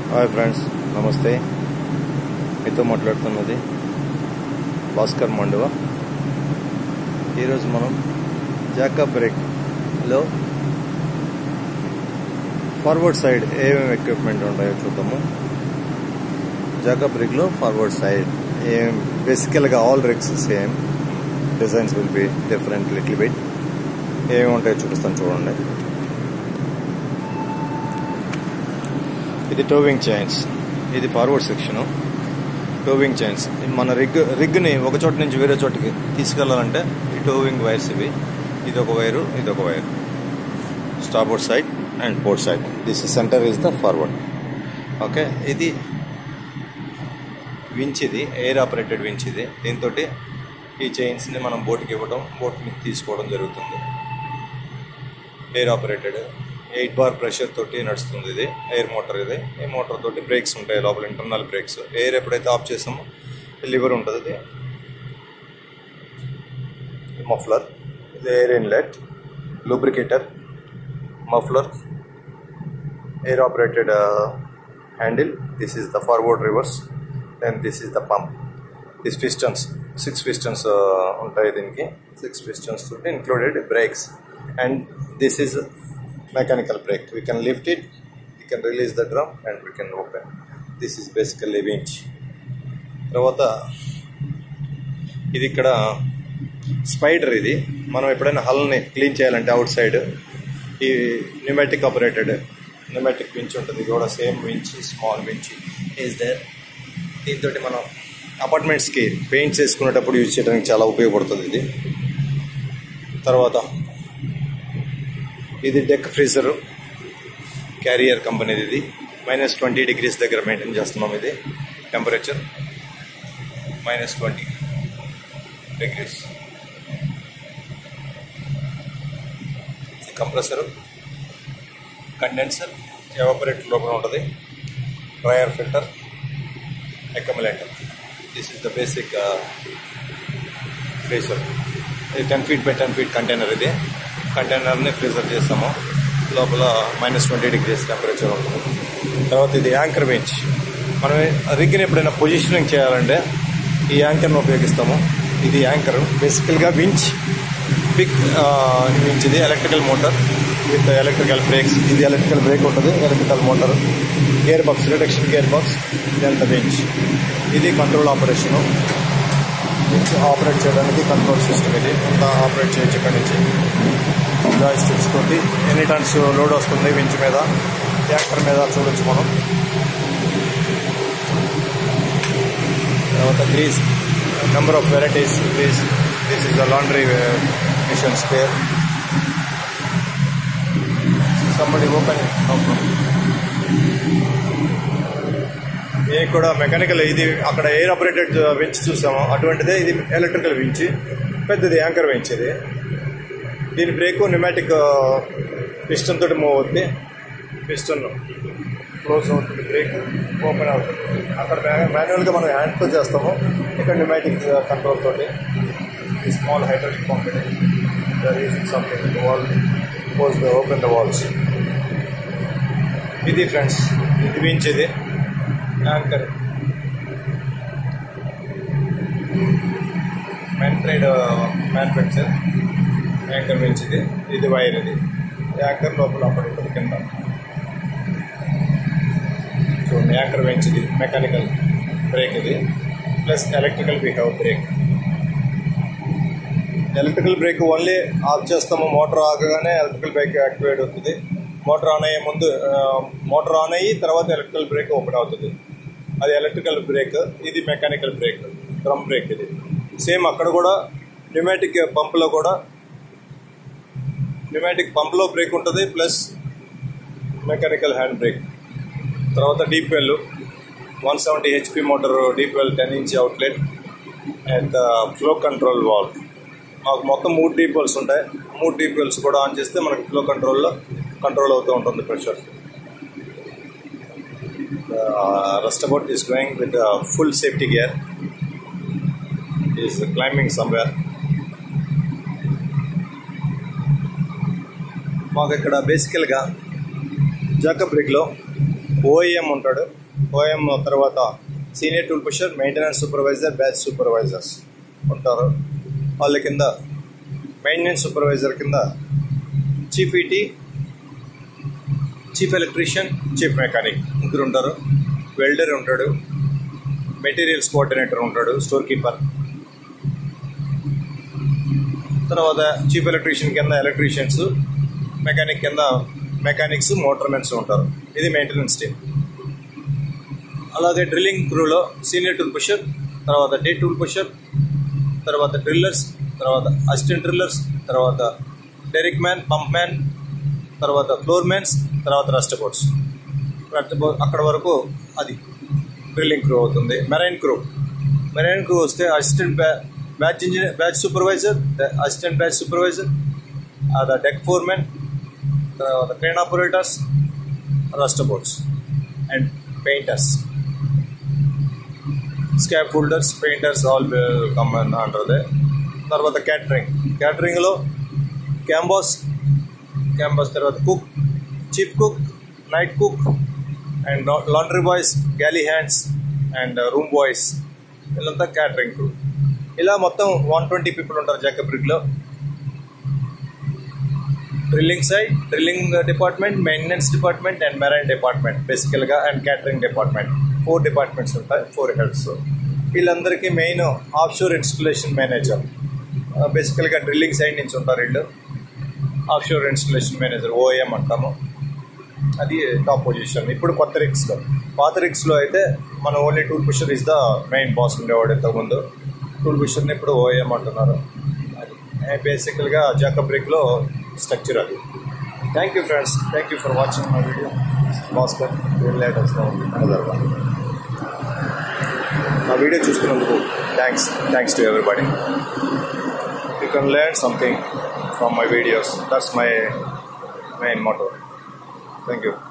Hi friends నమస్తే మీతో మాట్లాడుతున్నది భాస్కర్ మండువ ఈరోజు మనం జాకా బ్రేక్లో ఫార్వర్డ్ సైడ్ ఏమేమి ఎక్విప్మెంట్ ఉంటాయో చూద్దాము జాకా బ్రేక్లో ఫార్వర్డ్ సైడ్ ఏం బేసికల్గా all rigs same designs will be different little bit ఏమేమి ఉంటాయో చూపిస్తాను చూడండి ఇది టోవింగ్ చైన్స్ ఇది ఫార్వర్డ్ సెక్షన్ టోవింగ్ చైన్స్ మన రిగ్ రిగ్ని ఒక చోట నుంచి వేరే చోటకి తీసుకెళ్లాలంటే ఈ టోవింగ్ వైర్స్ ఇవి ఇది ఒక వైరు ఇది ఒక wire starboard side and port side this centre is the forward okay ఇది వించ్ ఇది ఎయిర్ ఆపరేటెడ్ వించ్ ఇది దీంతో ఈ చైన్స్ని మనం బోట్కి ఇవ్వడం బోట్ని తీసుకోవడం జరుగుతుంది air operated eight bar pressure తోటి నడుస్తుంది ఇది ఎయిర్ మోటార్ ఇది ఈ మోటార్ తోటి బ్రేక్స్ ఉంటాయి లోపల ఇంటర్నల్ బ్రేక్స్ ఎయిర్ ఎప్పుడైతే ఆఫ్ చేస్తామో లివర్ ఉంటుంది ఇది మఫ్లర్ ఇది air inlet lubricator muffler air operated handle this is the forward reverse then this is the pump this pistons six pistons ఉంటాయి దీనికి సిక్స్ పిస్టన్స్ తోటి included brakes and this is mechanical brake. We can lift it, we can release the drum and we can open. This is basically winch. తర్వాత ఇది ఇక్కడ spider ఇది మనం ఎప్పుడైనా హల్ని క్లీన్ చేయాలంటే అవుట్ సైడ్ ఈ న్యూమాటిక్ ఆపరేటెడ్ న్యూమాటిక్ వించ్ ఉంటుంది ఇది కూడా same winch small winch is there దీంతో మనం అపార్ట్మెంట్స్కి పెయింట్స్ వేసుకునేటప్పుడు యూజ్ చేయడానికి చాలా ఉపయోగపడుతుంది ఇది తర్వాత ఇది డెక్ ఫ్రీజర్ క్యారియర్ కంపెనీది ఇది మైనస్ ట్వంటీ డిగ్రీస్ దగ్గర మెయింటైన్ చేస్తున్నాం ఇది temperature minus twenty degrees compressor condenser evaporator లోపల ఉంటుంది dryer filter accumulator this is the basic freezer ఇది ten feet by ten feet container ఇది కంటైనర్ని ఫ్రీజర్ చేస్తాము లోపల మైనస్ ట్వంటీ డిగ్రీస్ టెంపరేచర్ ఉంటుంది తర్వాత ఇది యాంకర్ బెంచ్ మనం రిగ్ని ఎప్పుడైనా పొజిషనింగ్ చేయాలంటే ఈ యాంకర్ని ఉపయోగిస్తాము ఇది యాంకర్ బేసికల్గా వించ్ పిక్ వించ్ ఇది electrical motor with electrical brakes ఇది ఎలక్ట్రికల్ బ్రేక్ ఉంటుంది electrical motor gear box reduction gear box ఇదంతా బెంచ్ ఇది కంట్రోల్ ఆపరేషను ఆపరేట్ చేయడానికి కంట్రోల్ సిస్టమ్ ఇది అంతా ఆపరేట్ చేయొచ్చు ఇక్కడ నుంచి జాయ్ స్టిక్స్ తోటి ఎనీ టన్స్ లోడ్ వస్తుంది వించ్ మీద ట్రాక్టర్ మీద చూడొచ్చు మనం తర్వాత grease number of varieties grease this is the laundry machine spare somebody open ఇది కూడా మెకానికల్ ఇది అక్కడ ఎయిర్ ఆపరేటెడ్ వించ్ చూసాము అటువంటిదే ఇది ఎలక్ట్రికల్ వించ్ పెద్దది యాంకర్ వించ్ ఇది దీని బ్రేక్ న్యూమాటిక్ పిస్టన్ తోటి మూవ్ అవుతుంది పిస్టన్ క్లోజ్ అవుతుంది బ్రేక్ ఓపెన్ అవుతుంది అక్కడ మాన్యువల్గా మనం హ్యాండ్తో చేస్తాము ఇక్కడ న్యూమాటిక్ కంట్రోల్ తోటి ఈ small hydraulic pump using something valve close the open the valves ఇది ఫ్రెండ్స్ ఇది వించ్ ఇది యాంకర్ మ్యాన్ఫ్రైడ్ మ్యానుఫ్యాక్చర్ యాంకర్ నుంచి ఇది ఇది వైర్ ఇది యాంకర్ లోపల అప్పుడు ఉంటుంది కింద చూడండి యాంకర్ వెంచ్ ఇది మెకానికల్ బ్రేక్ ఇది ప్లస్ ఎలక్ట్రికల్ బిహేవ్ brake electrical brake only off చేస్తాము మోటార్ ఆగగానే ఎలక్ట్రికల్ బ్రేక్ యాక్టివేట్ అవుతుంది మోటార్ ఆన్ అయ్యే ముందు మోటార్ ఆన్ అయ్యి తర్వాత ఎలక్ట్రికల్ బ్రేక్ ఓపెన్ అవుతుంది అది ఎలక్ట్రికల్ బ్రేక్ ఇది మెకానికల్ బ్రేక్ డ్రమ్ బ్రేక్ ఇది సేమ్ అక్కడ కూడా న్యూమాటిక్ పంప్లో కూడా న్యూమాటిక్ పంప్లో బ్రేక్ ఉంటుంది ప్లస్ మెకానికల్ హ్యాండ్ బ్రేక్ తర్వాత deep well one seventy HP motor deep well ten inch outlet and flow control valve మాకు మొత్తం మూడు డీప్ వెల్స్ ఉంటాయి మూడు డీప్ వెల్స్ కూడా ఆన్ చేస్తే మనకి ఫ్లో కంట్రోల్లో కంట్రోల్ అవుతూ ఉంటుంది pressure roustabout is going with full safety gear is climbing somewhere మాకు ఇక్కడ బేసికల్గా జాకబ్ బ్రిక్లో ఓఎం ఉంటాడు ఓఎం తర్వాత senior tool pusher maintenance supervisor batch supervisors ఉంటారు వాళ్ళ కింద మెయింటెనెన్స్ సూపర్వైజర్ కింద chief ET chief electrician chief mechanic ముగ్గురు ఉంటారు వెల్డర్ ఉంటాడు మెటీరియల్స్ కోఆర్డినేటర్ ఉంటాడు స్టోర్ కీపర్ తర్వాత చీఫ్ ఎలక్ట్రీషియన్ కింద ఎలక్ట్రీషియన్స్ మెకానిక్ కింద మెకానిక్స్ మోటార్మెన్స్ ఉంటారు ఇది మెయింటెనెన్స్ టీమ్ అలాగే డ్రిల్లింగ్ క్రూలో సీనియర్ టూల్ పుషర్ తర్వాత డే టూల్ పుషర్ తర్వాత డ్రిల్లర్స్ తర్వాత అసిస్టెంట్ డ్రిల్లర్స్ తర్వాత డెరిక్ మ్యాన్ పంప్ మ్యాన్ తర్వాత ఫ్లోర్ మ్యాన్స్ తర్వాత రస్ట్ బోట్స్ అక్కడ వరకు అది డ్రిల్లింగ్ క్రూ అవుతుంది మెరైన్ క్రూ మెరైన్ క్రూ వస్తే అసిస్టెంట్ బ్యా batch engineer batch supervisor assistant batch supervisor the deck foremen తర్వాత crane operators roustabouts and painters scaffolders painters all come అంటారు తర్వాత క్యాటరింగ్ క్యాటరింగ్లో క్యాంబాస్ క్యాంబాస్ తర్వాత cook chief cook night cook and laundry boys galley hands and room boys వీళ్ళంతా catering crew ఇలా మొత్తం one twenty people ఉంటారు జక్కబ్రిగ్లో drilling side drilling department maintenance department and marine department బేసికల్గా and catering department four departments ఉంటాయి four heads వీళ్ళందరికీ main offshore installation manager బేసికల్గా drilling side నుంచి ఉంటారు వీళ్ళు offshore installation manager OM అంటాము అది టాప్ పొజిషన్ ఇప్పుడు కొత్త రిక్స్లో పాత రిక్స్లో అయితే మన only tool pusher is the main boss ఉండేవాడు ఇంతకుముందు టూల్ పుషర్ని ఇప్పుడు ఓఎం అంటున్నారు అది బేసికల్గా జాకబ్ రిక్లో స్ట్రక్చర్ అది thank you friends thank you for watching my video Bhaskar లేటెస్ట్గా ఉంది అనదర్ వన్ నా వీడియో చూస్తున్నందుకు thanks thanks to everybody you can learn something from my videos that's my main motto thank you